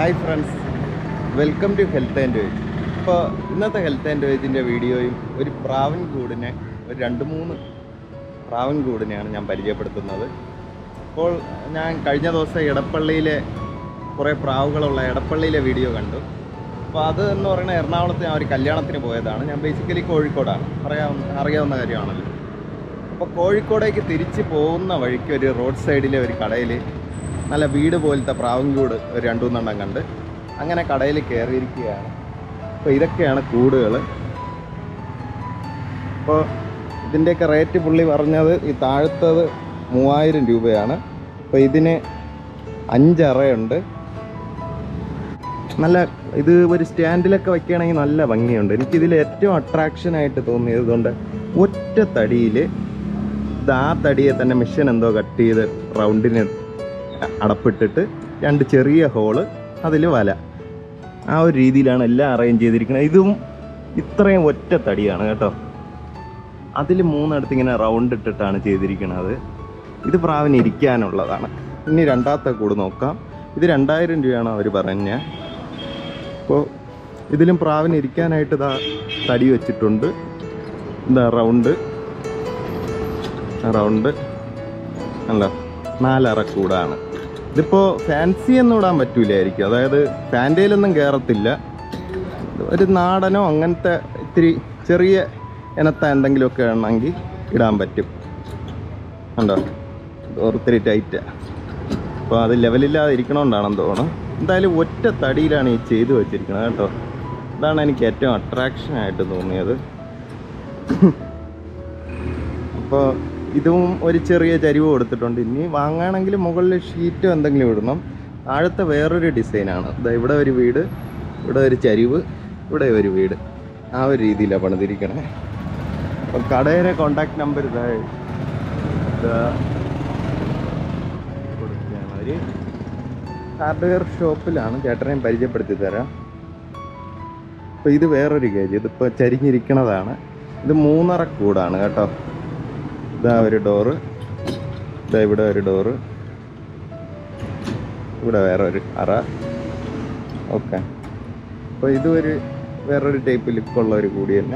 Hi friends welcome to health and wage ഇപ്പോൾ ഇന്നത്തെ health and വേജിൻ്റെ വീഡിയോയും ഒരു പ്രാവൻ കൂടിനെ ഒരു രണ്ട് മൂന്ന് പ്രാവൻ കൂടിനെയാണ് ഞാൻ പരിചയപ്പെടുത്തുന്നത് അപ്പോൾ ഞാൻ കഴിഞ്ഞ ദിവസം എടപ്പള്ളിയിലെ കുറേ പ്രാവുകളുള്ള എടപ്പള്ളിയിലെ വീഡിയോ കണ്ടു അപ്പോൾ അത് എന്ന് പറയുന്നത് എറണാകുളത്ത് ഞാൻ ഒരു കല്യാണത്തിന് പോയതാണ് ഞാൻ ബേസിക്കലി കോഴിക്കോടാണ് അറിയാവുന്ന അറിയാവുന്ന കാര്യമാണല്ലോ അപ്പോൾ കോഴിക്കോടേക്ക് തിരിച്ച് പോകുന്ന വഴിക്ക് ഒരു റോഡ് സൈഡിലെ ഒരു കടയിൽ നല്ല വീട് പോലത്തെ പ്രാവൻകൂട് ഒരു രണ്ടു മൂന്നെണ്ണം കണ്ട് അങ്ങനെ കടയിൽ കയറിയിരിക്കുകയാണ് അപ്പോൾ ഇതൊക്കെയാണ് കൂടുകൾ അപ്പോൾ ഇതിൻ്റെയൊക്കെ റേറ്റ് പുള്ളി പറഞ്ഞത് ഈ താഴത്തത് മൂവായിരം രൂപയാണ് അപ്പോൾ ഇതിന് അഞ്ചറയുണ്ട് നല്ല ഇത് ഒരു സ്റ്റാൻഡിലൊക്കെ വയ്ക്കുകയാണെങ്കിൽ നല്ല ഭംഗിയുണ്ട് എനിക്കിതിൽ ഏറ്റവും അട്രാക്ഷൻ ആയിട്ട് തോന്നിയത് കൊണ്ട് ഒറ്റ തടിയിൽ ഇത് ആ തടിയെ തന്നെ മിഷൻ എന്തോ കട്ട് ചെയ്ത് റൗണ്ടിന് അടപ്പിട്ടിട്ട് രണ്ട് ചെറിയ ഹോള് അതിൽ വല ആ ഒരു രീതിയിലാണ് എല്ലാം അറേഞ്ച് ചെയ്തിരിക്കുന്നത് ഇതും ഇത്രയും ഒറ്റ തടിയാണ് കേട്ടോ അതിൽ മൂന്നിടത്ത് ഇങ്ങനെ റൗണ്ട് ഇട്ടിട്ടാണ് ചെയ്തിരിക്കുന്നത് ഇത് പ്രാവിന് ഇരിക്കാനുള്ളതാണ് ഇനി രണ്ടാമത്തെ കൂട് നോക്കാം ഇത് രണ്ടായിരം രൂപയാണ് അവർ പറഞ്ഞ അപ്പോൾ ഇതിലും പ്രാവിന് ഇരിക്കാനായിട്ട് ഇതാ തടി വെച്ചിട്ടുണ്ട് ഇതാ റൗണ്ട് റൗണ്ട് അല്ല നാലറ കൂടാണ് ഇതിപ്പോൾ ഫാൻസി ഒന്നും ഇടാൻ പറ്റൂലായിരിക്കും അതായത് ഫാൻറ്റയിലൊന്നും കയറത്തില്ല ഒരു നാടനോ അങ്ങനത്തെ ഇത്തിരി ചെറിയ ഇനത്ത എന്തെങ്കിലുമൊക്കെ ആണെങ്കിൽ ഇടാൻ പറ്റും ഉണ്ടോ ഒത്തിരി ടൈറ്റ് അപ്പോൾ അത് ലെവലില്ലാതെ ഇരിക്കണോണ്ടാണെന്ന് തോന്നുന്നു എന്തായാലും ഒറ്റ തടിയിലാണ് ഈ ചെയ്തു വെച്ചിരിക്കുന്നത് കേട്ടോ ഇതാണ് എനിക്ക് ഏറ്റവും അട്രാക്ഷൻ ആയിട്ട് തോന്നിയത് അപ്പോൾ ഇതും ഒരു ചെറിയ ചരിവ് കൊടുത്തിട്ടുണ്ട് ഇനി വാങ്ങുകയാണെങ്കിൽ മുകളിൽ ഷീറ്റോ എന്തെങ്കിലും ഇടണം താഴത്തെ വേറൊരു ഡിസൈനാണ് ഇതാ ഇവിടെ ഒരു വീട് ഇവിടെ ഒരു ചരിവ് ഇവിടെ ഒരു വീട് ആ ഒരു രീതിയിലാണ് പണിതിരിക്കണേ അപ്പം കടയുടെ കോണ്ടാക്ട് നമ്പർ ഇതാ ഇതാ കൊടുക്കുകയാണ് ഒരു ഹാർഡ്വെയർ ഷോപ്പിലാണ് ചേട്ടനെയും പരിചയപ്പെടുത്തി തരാം അപ്പോൾ ഇത് വേറൊരു കേജ് ഇതിപ്പോൾ ചരിഞ്ഞിരിക്കണതാണ് ഇത് മൂന്നറ കൂടാണ് കേട്ടോ ഇതാ ഒരു ഡോറ് ഇതാ ഇവിടെ ഒരു ഡോറ് ഇവിടെ വേറെ ഒരു അറ ഓക്കെ അപ്പോൾ ഇത് ഒരു വേറൊരു ടൈപ്പ് ലുക്കുള്ള ഒരു കൂടി തന്നെ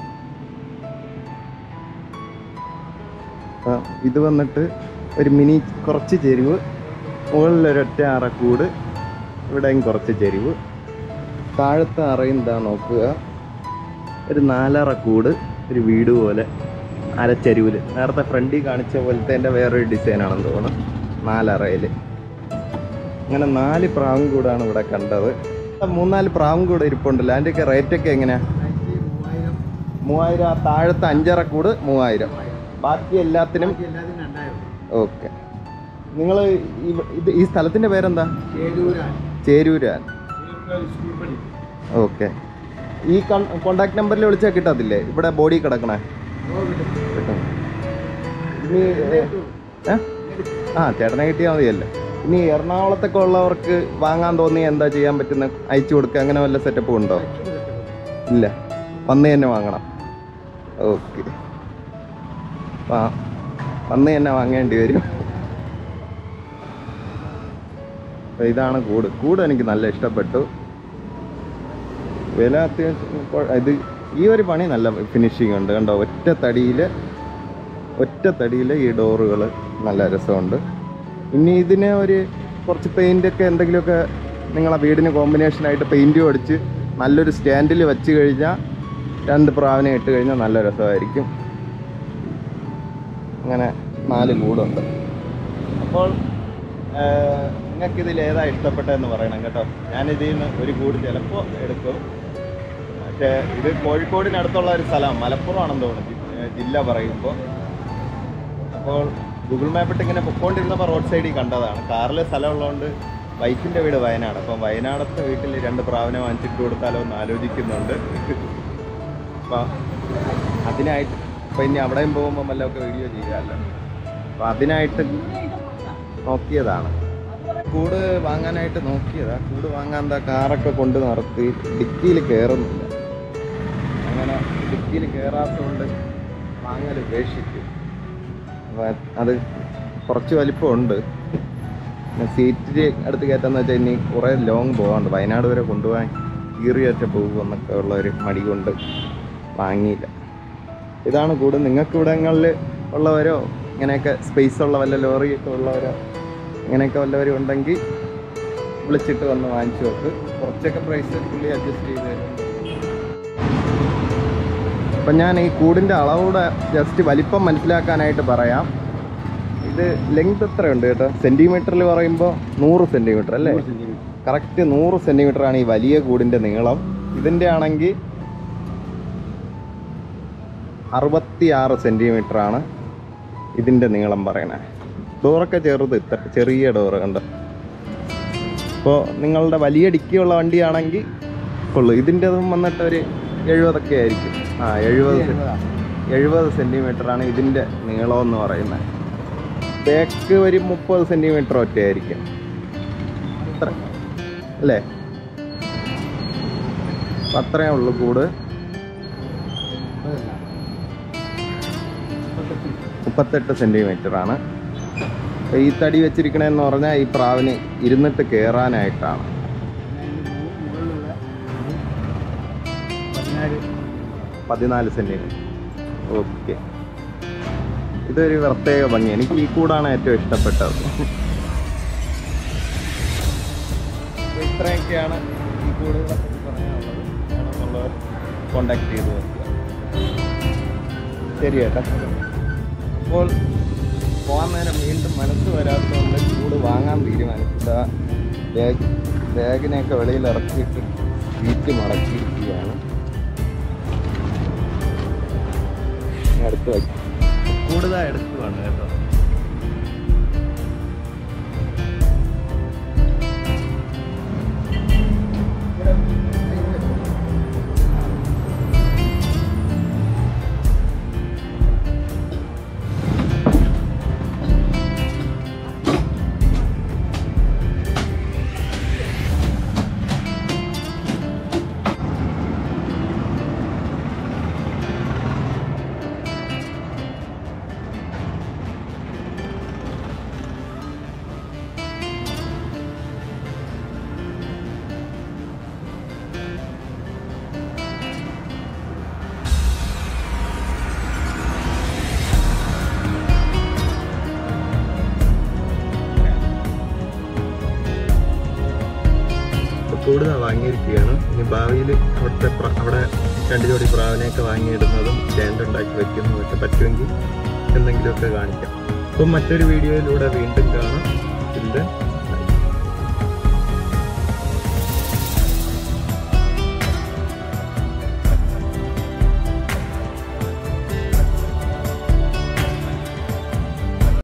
ആ, ഇത് വന്നിട്ട് ഒരു മിനി കുറച്ച് ചെരിവ് മുകളിലൊരൊറ്റ അറക്കൂട് ഇവിടെയും കുറച്ച് ചെരിവ് താഴത്തെ അറയും എന്താ നോക്കുക ഒരു നാലറ കൂട് ഒരു വീട് പോലെ അരച്ചരിവിൽ നേരത്തെ ഫ്രണ്ടിൽ കാണിച്ച പോലത്തെ എൻ്റെ വേറൊരു ഡിസൈനാണെന്ന് തോന്നുന്നു നാലറയിൽ അങ്ങനെ നാല് പ്രാവും കൂടാണ് ഇവിടെ കണ്ടത് മൂന്നാല് പ്രാവും കൂടെ ഇരിപ്പുണ്ടല്ലോ അതിൻ്റെയൊക്കെ റേറ്റൊക്കെ എങ്ങനെയാ മൂവായിരം ആ താഴത്തെ അഞ്ചറ കൂട് മൂവായിരം ബാക്കി എല്ലാത്തിനും ഓക്കെ നിങ്ങൾ ഇത് ഈ സ്ഥലത്തിൻ്റെ പേരെന്താ ചേരൂരാൻ ഓക്കെ ഈ കോണ്ടാക്ട് നമ്പറിൽ വിളിച്ചാൽ കിട്ടത്തില്ലേ ഇവിടെ ബോഡി കിടക്കണേ കിട്ടും ഇനി ഏ? ആ ചേട്ടനെ കിട്ടിയാൽ മതിയല്ലോ ഇനി എറണാകുളത്തൊക്കെ ഉള്ളവർക്ക് വാങ്ങാൻ തോന്നി എന്താ ചെയ്യാൻ പറ്റുന്ന അയച്ചു കൊടുക്കുക അങ്ങനെ വല്ല സെറ്റപ്പ് ഉണ്ടോ ഇല്ല വന്ന് തന്നെ വാങ്ങണം ഓക്കെ ആ വന്ന് തന്നെ വാങ്ങേണ്ടി വരും അപ്പൊ ഇതാണ് കൂട് കൂട് എനിക്ക് നല്ല ഇഷ്ടപ്പെട്ടു വില അത്യാവശ്യം കൊ- ഇത് ഈ ഒരു പണി നല്ല ഫിനിഷിംഗ് ഉണ്ട് കണ്ടോ ഒറ്റ തടിയിൽ ഒറ്റ തടിയിൽ ഈ ഡോറുകൾ നല്ല രസമുണ്ട് ഇനി ഇതിന് ഒരു കുറച്ച് പെയിൻ്റൊക്കെ എന്തെങ്കിലുമൊക്കെ നിങ്ങളെ വീടിന് കോമ്പിനേഷനായിട്ട് പെയിൻറ്റും അടിച്ച് നല്ലൊരു സ്റ്റാൻഡിൽ വെച്ച് കഴിഞ്ഞാൽ രണ്ട് പ്രാവിനെ ഇട്ട് കഴിഞ്ഞാൽ നല്ല രസമായിരിക്കും അങ്ങനെ നാല് കൂടുണ്ട് അപ്പോൾ നിങ്ങൾക്ക് ഇതിൽ ഏതാ ഇഷ്ടപ്പെട്ടതെന്ന് പറയണം കേട്ടോ ഞാനിതിൽ നിന്ന് ഒരു കൂട് ചിലപ്പോൾ എടുക്കും പക്ഷേ ഇത് കോഴിക്കോടിനടുത്തുള്ള ഒരു സ്ഥലം മലപ്പുറമാണെന്ന് തോന്നുന്നു ജി- ജില്ല പറയുമ്പോൾ അപ്പോൾ ഗൂഗിൾ മാപ്പിട്ട് ഇങ്ങനെ പൊക്കോണ്ടിരുന്നപ്പോൾ റോഡ് സൈഡിൽ കണ്ടതാണ് കാറിൽ സ്ഥലമുള്ളതുകൊണ്ട് വൈഫിൻ്റെ വീട് വയനാട് അപ്പം വയനാടത്തെ വീട്ടിൽ രണ്ട് പ്രാവിനെ വാങ്ങിച്ചിട്ട് കൊടുത്താലോ എന്ന് ആലോചിക്കുന്നുണ്ട് അപ്പം അതിനായിട്ട് ഇപ്പം ഇനി അവിടെയും പോകുമ്പോൾ വല്ലതൊക്കെ വീഡിയോ ചെയ്യാമല്ലോ അപ്പം അതിനായിട്ട് നോക്കിയതാണ് കൂട് വാങ്ങാനായിട്ട് നോക്കിയതാ കൂട് വാങ്ങാൻ എന്താ കാറൊക്കെ കൊണ്ട് നിർത്തി ഡിക്കിയിൽ കയറുന്നില്ല അങ്ങനെ ഡിക്കിയിൽ കയറാത്തതുകൊണ്ട് വാങ്ങൽ ഉപേക്ഷിച്ചു അപ്പം അത് കുറച്ച് വലിപ്പമുണ്ട് പിന്നെ സീറ്റിൽ അടുത്ത് കയറ്റാന്ന് വെച്ചാൽ ഇനി കുറേ ലോങ് പോകാനുണ്ട് വയനാട് വരെ കൊണ്ടുപോകാൻ കീറിയേറ്റ പോകും എന്നൊക്കെ ഉള്ള ഒരു മടി കൊണ്ട് വാങ്ങിയില്ല ഇതാണ് കൂടുതൽ നിങ്ങൾക്ക് ഇവിടങ്ങളിൽ ഉള്ളവരോ ഇങ്ങനെയൊക്കെ സ്പേസ് ഉള്ള വല്ല ലോറിയൊക്കെ ഉള്ളവരോ ഇങ്ങനെയൊക്കെ വല്ലവരും ഉണ്ടെങ്കിൽ വിളിച്ചിട്ട് വന്ന് വാങ്ങിച്ചു നോക്ക് കുറച്ചൊക്കെ പ്രൈസ് പുള്ളി അഡ്ജസ്റ്റ് ചെയ്ത് തരും അപ്പം ഞാൻ ഈ കൂടിൻ്റെ അളവൂടെ ജസ്റ്റ് വലിപ്പം മനസ്സിലാക്കാനായിട്ട് പറയാം ഇത് ലെങ്ത് എത്രയുണ്ട് കേട്ടോ സെൻറ്റിമീറ്ററിൽ പറയുമ്പോൾ നൂറ് സെൻറ്റിമീറ്റർ അല്ലേ കറക്റ്റ് നൂറ് സെൻറ്റിമീറ്റർ ആണ് ഈ വലിയ കൂടിൻ്റെ നീളം ഇതിൻ്റെ ആണെങ്കിൽ അറുപത്തി ആറ് സെൻറ്റിമീറ്റർ ആണ് ഇതിൻ്റെ നീളം പറയണേ ഡോറൊക്കെ ചെറുത് ഇത്ര ചെറിയ ഡോറ് കണ്ടോ ഇപ്പോൾ നിങ്ങളുടെ വലിയ ഡിക്കിയുള്ള വണ്ടിയാണെങ്കിൽ കൊള്ളു ഇതിൻ്റെതും വന്നിട്ട് ഒരു എഴുപതൊക്കെ ആയിരിക്കും ആ എഴുപത് എഴുപത് സെൻറ്റിമീറ്റർ ആണ് ഇതിൻ്റെ നീളം എന്ന് പറയുന്നത് ബാക്ക് ഒരു മുപ്പത് സെൻറ്റിമീറ്റർ ഒറ്റ ആയിരിക്കും അത്ര അല്ലേ അപ്പം അത്രയേ ഉള്ളൂ കൂട് മുപ്പത്തെട്ട് സെൻറ്റിമീറ്റർ ആണ് അപ്പോൾ ഈ തടി വെച്ചിരിക്കണതെന്ന് പറഞ്ഞാൽ ഈ പ്രാവിന് ഇരുന്നിട്ട് കയറാനായിട്ടാണ് പതിനാല് സെൻറ്റിമീറ്റർ ഓക്കെ ഇതൊരു പ്രത്യേക ഭംഗി എനിക്ക് ഈ കൂടാണ് ഏറ്റവും ഇഷ്ടപ്പെട്ടത് അപ്പോൾ ഇത്രയൊക്കെയാണ് ഈ കൂടുകളെ പറ്റി പറയാനുള്ളത് വേണമെന്നുള്ളവർ കോണ്ടാക്ട് ചെയ്ത് നോക്കുക ശരി ചേട്ടാ അപ്പോൾ പോകാൻ നേരം വീണ്ടും മനസ്സ് വരാത്തതുകൊണ്ട് ചൂട് വാങ്ങാൻ തീരുമാനിച്ചില്ല ബാഗ് ബാഗിനെയൊക്കെ വെളിയിൽ ഇറക്കിയിട്ട് വീട്ടിൽ മടക്കിയിരിക്കുകയാണ് ഇനി അടുത്ത് വയ്ക്കും കൂടുതൽ എടുക്കുവാണ് കേട്ടോ കൂടുതൽ വാങ്ങിയിരിക്കുകയാണ് ഇനി ഭാവിയിൽ അവിടുത്തെ പ്ര- അവിടെ രണ്ട് ജോഡി പ്രാവിനെയൊക്കെ വാങ്ങിയിടുന്നതും സ്റ്റാൻഡ് ഉണ്ടാക്കി വെക്കുന്നതൊക്കെ പറ്റുമെങ്കിൽ എന്തെങ്കിലുമൊക്കെ കാണിക്കാം അപ്പം മറ്റൊരു വീഡിയോയിലൂടെ വീണ്ടും കാണാം ഇത്